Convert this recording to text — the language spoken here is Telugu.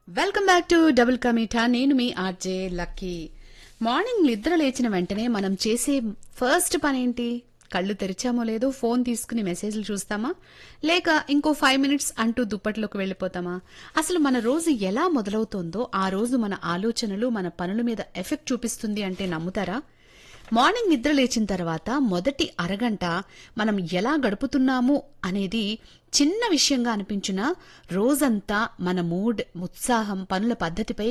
welcome back to double ka meetha నేను మీ ఆర్జే లక్కీ మార్నింగ్ నిద్ర లేచిన వెంటనే మనం చేసే ఫస్ట్ పని ఏంటి కళ్ళు తెరిచామో లేదో ఫోన్ తీసుకుని మెసేజ్లు చూస్తామా లేక ఇంకో ఫైవ్ మినిట్స్ అంటూ దుప్పట్లోకి వెళ్ళిపోతామా అసలు మన రోజు ఎలా మొదలవుతోందో ఆ రోజు మన ఆలోచనలు మన పనుల మీద ఎఫెక్ట్ చూపిస్తుంది అంటే నమ్ముతారా మార్నింగ్ నిద్ర లేచిన తర్వాత మొదటి అరగంట మనం ఎలా గడుపుతున్నాము అనేది చిన్న విషయంగా అనిపించినా రోజంతా మన మూడ్ ఉత్సాహం పనుల పద్ధతిపై